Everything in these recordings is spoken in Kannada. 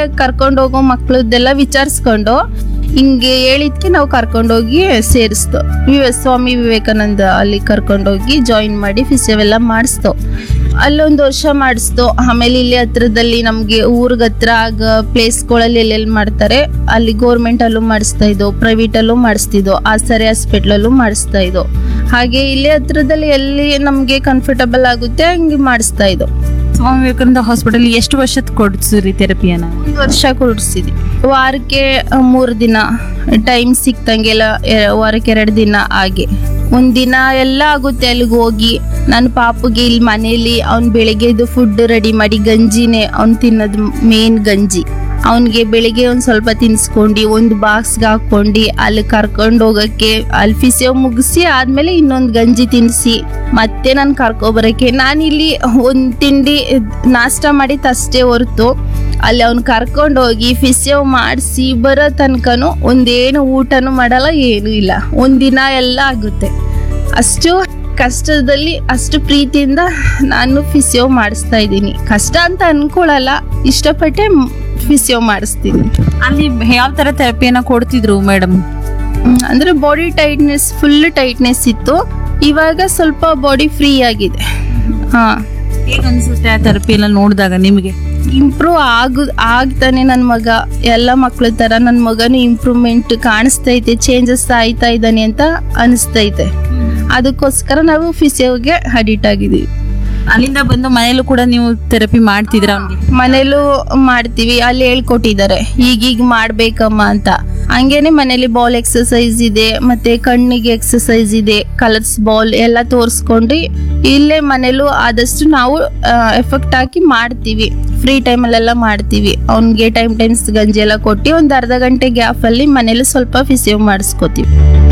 ಕರ್ಕೊಂಡು ಹೋಗೋ ಮಕ್ಳದ್ದೆಲ್ಲ ವಿಚಾರಿಸ್ಕೊಂಡು ಹಿಂಗೆ ಹೇಳಿದ್ಕೆ ನಾವು ಕರ್ಕೊಂಡೋಗಿ ಸೇರಿಸ್ತು ವಿವೆ ಸ್ವಾಮಿ ವಿವೇಕಾನಂದ ಅಲ್ಲಿ ಕರ್ಕೊಂಡೋಗಿ ಜಾಯಿನ್ ಮಾಡಿ ಫಿಸಿಯೋ ಎಲ್ಲ ಮಾಡಿಸ್ತು ಅಲ್ಲೊಂದು ವರ್ಷ ಮಾಡಿಸ್ತು ಆಮೇಲೆ ಇಲ್ಲಿ ಹತ್ರದಲ್ಲಿ ನಮಗೆ ಊರ್ಗ್ ಹತ್ರ ಆಗ ಪ್ಲೇಸ್ಗಳಲ್ಲಿ ಎಲ್ಲೆಲ್ಲಿ ಮಾಡ್ತಾರೆ ಅಲ್ಲಿ ಗೌರ್ಮೆಂಟ್ ಅಲ್ಲೂ ಮಾಡಿಸ್ತಾ ಇದ್ದೋ ಪ್ರೈವೇಟ್ ಅಲ್ಲೂ ಮಾಡಿಸ್ತಿದ್ದೋ ಆಸರೆ ಹಾಸ್ಪಿಟ್ಲಲ್ಲೂ ಮಾಡಿಸ್ತಾ ಇದ್ದೋ ಹಾಗೆ ಇಲ್ಲಿ ಹತ್ರದಲ್ಲಿ ಎಲ್ಲಿ ನಮಗೆ ಕಂಫರ್ಟಬಲ್ ಆಗುತ್ತೆ ಹಂಗೆ ಮಾಡಿಸ್ತಾ ಇದ್ದೋ ಸ್ವಾಮಿ ವಿವೇಕಾನಂದ ಹಾಸ್ಪಿಟಲ್ ಎಷ್ಟು ವರ್ಷದ ಕೊಡ್ಸಿರಿ ಥೆರಪಿಯನ್ನ ಒಂದು ವರ್ಷ ಕೊಡಿಸಿದ್ವಿ ವಾರಕ್ಕೆ ಮೂರು ದಿನ ಟೈಮ್ ಸಿಕ್ತಂಗೆಲ್ಲ ಎ- ವಾರಕ್ಕೆ ಎರಡು ದಿನ ಹಾಗೆ ಒಂದ್ ದಿನ ಎಲ್ಲ ಆಗುತ್ತೆ ಅಲ್ಲಿಗೆ ಹೋಗಿ ನನ್ನ ಪಾಪುಗೆ ಇಲ್ಲಿ ಮನೇಲಿ ಅವ್ನ್ ಬೆಳಿಗ್ಗೆದು ಫುಡ್ ರೆಡಿ ಮಾಡಿ ಗಂಜಿನೇ ಅವ್ನ್ ತಿನ್ನೋದು ಮೇನ್ ಗಂಜಿ ಅವನಿಗೆ ಬೆಳಿಗ್ಗೆ ಒಂದು ಸ್ವಲ್ಪ ತಿನ್ಸ್ಕೊಂಡು ಒಂದು ಬಾಕ್ಸ್ಗೆ ಹಾಕೊಂಡು ಅಲ್ಲಿ ಕರ್ಕೊಂಡು ಹೋಗಕ್ಕೆ ಅಲ್ಲಿ ಫಿಸಿಯೋ ಮುಗಿಸಿ ಆದ್ಮೇಲೆ ಇನ್ನೊಂದು ಗಂಜಿ ತಿನ್ನಿಸಿ ಮತ್ತೆ ನಾನು ಕರ್ಕೊಬರಕ್ಕೆ ನಾನಿಲ್ಲಿ ಒಂದು ತಿಂಡಿ ನಾಷ್ಟ ಮಾಡಿದ್ದು ಅಷ್ಟೇ ಹೊರತು ಅಲ್ಲಿ ಅವ್ನು ಕರ್ಕೊಂಡು ಹೋಗಿ ಫಿಸಿಯೋ ಮಾಡಿಸಿ ಬರೋ ತನಕನು ಒಂದೇನು ಊಟನೂ ಮಾಡಲ್ಲ ಏನೂ ಇಲ್ಲ ಒಂದಿನ ಎಲ್ಲ ಆಗುತ್ತೆ ಅಷ್ಟು ಕಷ್ಟದಲ್ಲಿ ಅಷ್ಟು ಪ್ರೀತಿಯಿಂದ ನಾನು ಫಿಸಿಯೋ ಮಾಡಿಸ್ತಾ ಇದ್ದೀನಿ ಕಷ್ಟ ಅಂತ ಅನ್ಕೊಳಲ್ಲ ಇಷ್ಟಪಟ್ಟೆ ಫಿಸಿಯೋ ಮಾಡಿಸ್ತೀನಿ ಅಲ್ಲಿ ಯಾವ ತರ ಥೆರಪಿಯನ್ನ ಕೊಡ್ತಿದ್ರು ಮೇಡಮ್ ಹ್ಮ್, ಅಂದ್ರೆ ಬಾಡಿ ಟೈಟ್ನೆಸ್ ಫುಲ್ ಟೈಟ್ನೆಸ್ ಇತ್ತು ಇವಾಗ ಸ್ವಲ್ಪ ಬಾಡಿ ಫ್ರೀ ಆಗಿದೆ ಹಾ ಹೇಗೆ ಅನ್ಸುತ್ತೆ ಆ ಥೆರಪಿ ಎಲ್ಲ ನೋಡಿದಾಗ ನಿಮಗೆ ಇಂಪ್ರೂವ್ ಆಗು ಆಗ್ತಾನೆ ನನ್ನ ಮಗ ಎಲ್ಲ ಮಕ್ಳ ತರ ನನ್ನ ಮಗನು ಇಂಪ್ರೂವ್ಮೆಂಟ್ ಕಾಣಿಸ್ತೈತೆ ಚೇಂಜಸ್ ಆಯ್ತಾ ಇದ್ದಾನೆ ಅಂತ ಅನಿಸ್ತೈತೆ ಅದಕ್ಕೋಸ್ಕರ ನಾವು ಫಿಸಿಯೋಗೆ ಅಡಿಟ್ ಆಗಿದ್ದೀವಿ ಅಲ್ಲಿಂದ ಬಂದು ಮನೇಲೂ ಕೂಡ ನೀವು ಥೆರಪಿ ಮಾಡ್ತಿದ್ರ ಅವ್ನಿಗೆ ಮನೇಲೂ ಮಾಡ್ತೀವಿ ಅಲ್ಲಿ ಹೇಳ್ಕೊಟ್ಟಿದ್ದಾರೆ ಈಗೀಗ ಮಾಡ್ಬೇಕಮ್ಮ ಅಂತ ಹಂಗೇನೆ ಮನೇಲಿ ಬಾಲ್ ಎಕ್ಸಸೈಸ್ ಇದೆ ಮತ್ತೆ ಕಣ್ಣಿಗೆ ಎಕ್ಸಸೈಸ್ ಇದೆ ಕಲರ್ಸ್ ಬಾಲ್ ಎಲ್ಲ ತೋರಿಸ್ಕೊಂಡು ಇಲ್ಲೇ ಮನೇಲೂ ಆದಷ್ಟು ನಾವು ಎಫೆಕ್ಟ್ ಹಾಕಿ ಮಾಡ್ತೀವಿ ಫ್ರೀ ಟೈಮಲ್ಲೆಲ್ಲ ಮಾಡ್ತೀವಿ ಅವ್ನಿಗೆ ಟೈಮ್ ಟೈಮ್ಸ್ ಗಂಜಿ ಎಲ್ಲ ಕೊಟ್ಟು ಒಂದು ಅರ್ಧ ಗಂಟೆ ಗ್ಯಾಪಲ್ಲಿ ಮನೇಲಿ ಸ್ವಲ್ಪ ಫಿಸಿಯೋ ಮಾಡಿಸ್ಕೋತೀವಿ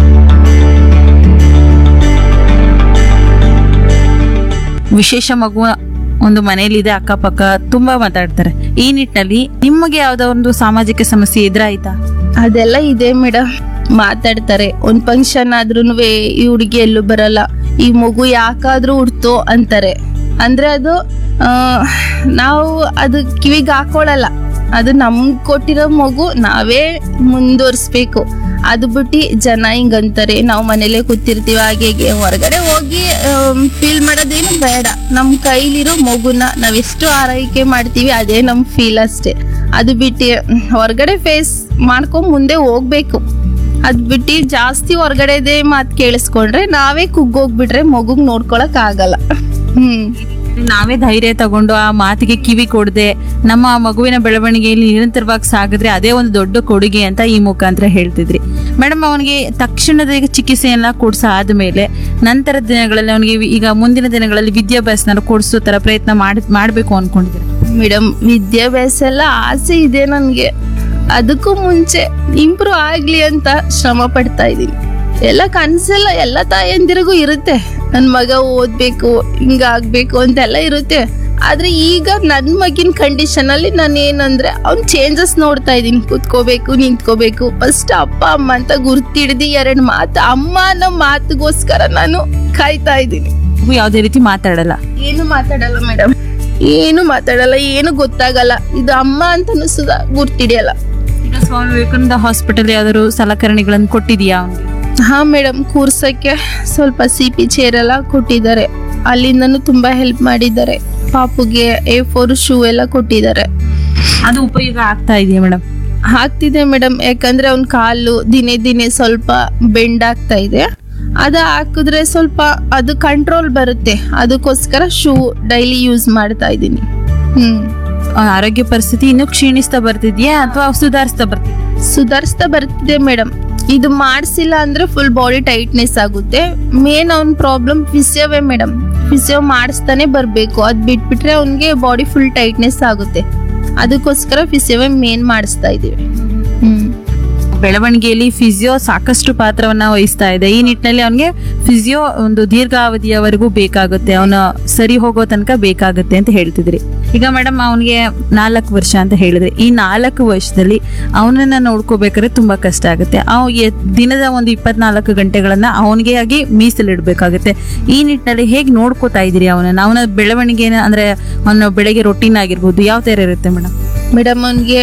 ವಿಶೇಷ ಮಗು ಒಂದು ಮನೆಯಲ್ಲಿದೆ ಅಕ್ಕಪಕ್ಕ ತುಂಬಾ ಮಾತಾಡ್ತಾರೆ ಈ ನಿಟ್ಟಿನಲ್ಲಿ ನಿಮಗೆ ಯಾವ್ದೋ ಒಂದು ಸಾಮಾಜಿಕ ಸಮಸ್ಯೆ ಎದುರಾಯ್ತಾ ಅದೆಲ್ಲ ಇದೆ ಮೇಡಮ್ ಮಾತಾಡ್ತಾರೆ ಒಂದ್ ಫಂಕ್ಷನ್ ಆದ್ರೂ ಈ ಹುಡುಗಿ ಎಲ್ಲೂ ಬರಲ್ಲ ಈ ಮಗು ಯಾಕಾದ್ರೂ ಹುಡ್ತೋ ಅಂತಾರೆ ಅಂದ್ರೆ ಅದು ಆ, ನಾವು ಅದು ಕಿವಿಗೆ ಹಾಕೊಳಲ್ಲ ಅದು ನಮ್ಗ್ ಕೊಟ್ಟಿರೋ ಮಗು ನಾವೇ ಮುಂದುವರ್ಸ್ಬೇಕು ಅದು ಬಿಟ್ಟು ಜನ ಹಿಂಗಂತಾರೆ ನಾವು ಮನೇಲೆ ಕೂತಿರ್ತೀವಿ ಹಾಗೆ ಹೀಗೆ ಹೊರಗಡೆ ಹೋಗಿ ಫೀಲ್ ಮಾಡೋದೇನು ಬೇಡ ನಮ್ಮ ಕೈಲಿರೋ ಮಗುನ ನಾವೆಷ್ಟು ಆರೈಕೆ ಮಾಡ್ತೀವಿ ಅದೇ ನಮ್ ಫೀಲ್ ಅಷ್ಟೇ ಅದು ಬಿಟ್ಟು ಹೊರಗಡೆ ಫೇಸ್ ಮಾಡ್ಕೊಂಡ್ ಮುಂದೆ ಹೋಗ್ಬೇಕು ಅದ್ ಬಿಟ್ಟು ಜಾಸ್ತಿ ಹೊರಗಡೆದೇ ಮಾತು ಕೇಳಿಸ್ಕೊಂಡ್ರೆ ನಾವೇ ಕುಗ್ಗೋಗ್ಬಿಟ್ರೆ ಮಗುಗ್ ನೋಡ್ಕೊಳಕ್ ಆಗಲ್ಲ ಹ್ಮ್ ನಾವೇ ಧೈರ್ಯ ತಗೊಂಡು ಆ ಮಾತಿಗೆ ಕಿವಿ ಕೊಡದೆ ನಮ್ಮ ಮಗುವಿನ ಬೆಳವಣಿಗೆಯಲ್ಲಿ ನಿರಂತರವಾಗಿ ಸಾಗಿದ್ರೆ ಅದೇ ಒಂದು ದೊಡ್ಡ ಕೊಡುಗೆ ಅಂತ ಈ ಮುಖಾಂತರ ಹೇಳ್ತಿದ್ರಿ ಮೇಡಮ್ ಅವನಿಗೆ ತಕ್ಷಣದ ಈಗ ಚಿಕಿತ್ಸೆಯನ್ನ ಕೊಡ್ಸ ಆದ್ಮೇಲೆ ನಂತರದ ದಿನಗಳಲ್ಲಿ ಅವನಿಗೆ ಈಗ ಮುಂದಿನ ದಿನಗಳಲ್ಲಿ ವಿದ್ಯಾಭ್ಯಾಸನ ಕೊಡಿಸೋ ತರ ಪ್ರಯತ್ನ ಮಾಡ್ ಮಾಡ್ಬೇಕು ಅನ್ಕೊಂಡಿದ್ರೆ ಮೇಡಮ್ ವಿದ್ಯಾಭ್ಯಾಸ ಎಲ್ಲ ಆಸೆ ಇದೆ ನನ್ಗೆ ಅದಕ್ಕೂ ಮುಂಚೆ ಇಂಪ್ರೂವ್ ಆಗ್ಲಿ ಅಂತ ಶ್ರಮ ಪಡ್ತಾ ಇದೀನಿ ಎಲ್ಲ ಕನ್ಸೆಲ್ಲ ಎಲ್ಲ ತಾಯಂದಿರಿಗೂ ಇರುತ್ತೆ ನನ್ ಮಗ ಓದ್ಬೇಕು ಹಿಂಗ ಆಗ್ಬೇಕು ಅಂತೆಲ್ಲ ಇರುತ್ತೆ ಆದ್ರೆ ಈಗ ನನ್ ಮಗಿನ ಕಂಡೀಷನ್ ಅಲ್ಲಿ ನಾನು ಏನಂದ್ರೆ ಅವ್ನ್ ಚೇಂಜಸ್ ನೋಡ್ತಾ ಇದೀನಿ ಕುತ್ಕೋಬೇಕು ನಿಂತ್ಕೋಬೇಕು ಫಸ್ಟ್ ಅಪ್ಪ ಅಮ್ಮ ಅಂತ ಗುರ್ತಿಡ್ದಿ ಎರಡ್ ಮಾತು ಅಮ್ಮ ಅನ್ನೋ ಮಾತಿಗೋಸ್ಕರ ನಾನು ಕಾಯ್ತಾ ಇದ್ದೀನಿ ಮಗು ಯಾವುದೇ ರೀತಿ ಮಾತಾಡಲ್ಲ ಏನು ಮಾತಾಡಲ್ಲ ಮೇಡಮ್ ಏನು ಮಾತಾಡಲ್ಲ ಏನು ಗೊತ್ತಾಗಲ್ಲ ಇದು ಅಮ್ಮ ಅಂತನೂ ಸುಧಾ ಗುರ್ತಿಡಿಯಲ್ಲ ಈಗ ಸ್ವಾಮಿ ವಿವೇಕಾನಂದ ಹಾಸ್ಪಿಟಲ್ ಯಾವ್ದಾದ್ರು ಸಲಕರಣೆಗಳನ್ನು ಕೊಟ್ಟಿದ್ಯಾ ಅವನಿಗೆ ಹಾ ಮೇಡಮ್ ಕೂರ್ಸಕ್ಕೆ ಸ್ವಲ್ಪ ಸಿ ಪಿ ಚೇರ್ ಎಲ್ಲ ಕೊಟ್ಟಿದ್ದಾರೆ ಅಲ್ಲಿಂದನೂ ತುಂಬಾ ಹೆಲ್ಪ್ ಮಾಡಿದ್ದಾರೆ ಪಾಪುಗೆ ಎ ಫೋರ್ ಶೂ ಎಲ್ಲ ಕೊಟ್ಟಿದ್ದಾರೆ ಅದು ಉಪಯೋಗ ಆಗ್ತಾ ಇದೆಯಾ ಮೇಡಮ್ ಆಗ್ತಿದೆ ಮೇಡಮ್ ಯಾಕಂದ್ರೆ ಅವ್ನ ಕಾಲು ದಿನೇ ದಿನೇ ಸ್ವಲ್ಪ ಬೆಂಡ್ ಆಗ್ತಾ ಇದೆ ಅದ ಹಾಕಿದ್ರೆ ಸ್ವಲ್ಪ ಅದು ಕಂಟ್ರೋಲ್ ಬರುತ್ತೆ ಅದಕ್ಕೋಸ್ಕರ ಶೂ ಡೈಲಿ ಯೂಸ್ ಮಾಡ್ತಾ ಇದ್ದೀನಿ ಹ್ಮ್ ಅವ್ನ ಆರೋಗ್ಯ ಪರಿಸ್ಥಿತಿ ಇನ್ನೂ ಕ್ಷೀಣಿಸ್ತಾ ಬರ್ತಿದ್ಯಾ ಅಥವಾ ಸುಧಾರಿಸ್ತಾ ಬರ್ತಿದ್ಯಾ ಸುಧಾರಿಸ್ತಾ ಬರ್ತಿದೆ ಮೇಡಮ್ ಇದು ಮಾಡಿಸಿಲ್ಲ ಅಂದ್ರೆ ಫುಲ್ ಬಾಡಿ ಟೈಟ್ನೆಸ್ ಆಗುತ್ತೆ ಮೇನ್ ಅವ್ನ ಪ್ರಾಬ್ಲಮ್ ಫಿಸಿಯೋವೇ ಮೇಡಮ್ ಫಿಸಿಯೋ ಮಾಡಿಸ್ತಾನೆ ಬರಬೇಕು ಅದ್ ಬಿಟ್ಬಿಟ್ರೆ ಅವ್ನಿಗೆ ಬಾಡಿ ಫುಲ್ ಟೈಟ್ನೆಸ್ ಆಗುತ್ತೆ ಅದಕ್ಕೋಸ್ಕರ ಫಿಸಿಯೋವೇ ಮೇನ್ ಮಾಡಿಸ್ತಾ ಇದೀವಿ ಹ್ಮ್ ಬೆಳವಣಿಗೆಯಲ್ಲಿ ಫಿಸಿಯೋ ಸಾಕಷ್ಟು ಪಾತ್ರವನ್ನ ವಹಿಸ್ತಾ ಇದೆ ಈ ನಿಟ್ಟಿನಲ್ಲಿ ಅವನಿಗೆ ಫಿಸಿಯೋ ಒಂದು ದೀರ್ಘಾವಧಿಯವರೆಗೂ ಬೇಕಾಗುತ್ತೆ ಅವನ ಸರಿ ಹೋಗೋ ತನಕ ಬೇಕಾಗುತ್ತೆ ಅಂತ ಹೇಳ್ತಿದ್ರಿ ಈಗ ಮೇಡಮ್ ಅವನಿಗೆ ನಾಲ್ಕು ವರ್ಷ ಅಂತ ಹೇಳಿದ್ರೆ ಈ ನಾಲ್ಕು ವರ್ಷದಲ್ಲಿ ಅವನನ್ನ ನೋಡ್ಕೋಬೇಕಾದ್ರೆ ತುಂಬಾ ಕಷ್ಟ ಆಗುತ್ತೆ ಅವ್ ಎ- ದಿನದ ಒಂದು ಇಪ್ಪತ್ನಾಲ್ಕು ಗಂಟೆಗಳನ್ನ ಅವನಿಗೆ ಆಗಿ ಮೀಸಲಿಡ್ಬೇಕಾಗುತ್ತೆ ಈ ನಿಟ್ಟಿನಲ್ಲಿ ಹೇಗೆ ನೋಡ್ಕೋತಾ ಇದೀರಿ ಅವನನ್ನ ಅವನ ಬೆಳವಣಿಗೆನ ಅಂದ್ರೆ ಅವನ ಬೆಳಗ್ಗೆ ರೊಟೀನ್ ಆಗಿರ್ಬೋದು ಯಾವ ತರ ಇರುತ್ತೆ ಮೇಡಮ್ ಮೇಡಮ್ ಅವ್ನಿಗೆ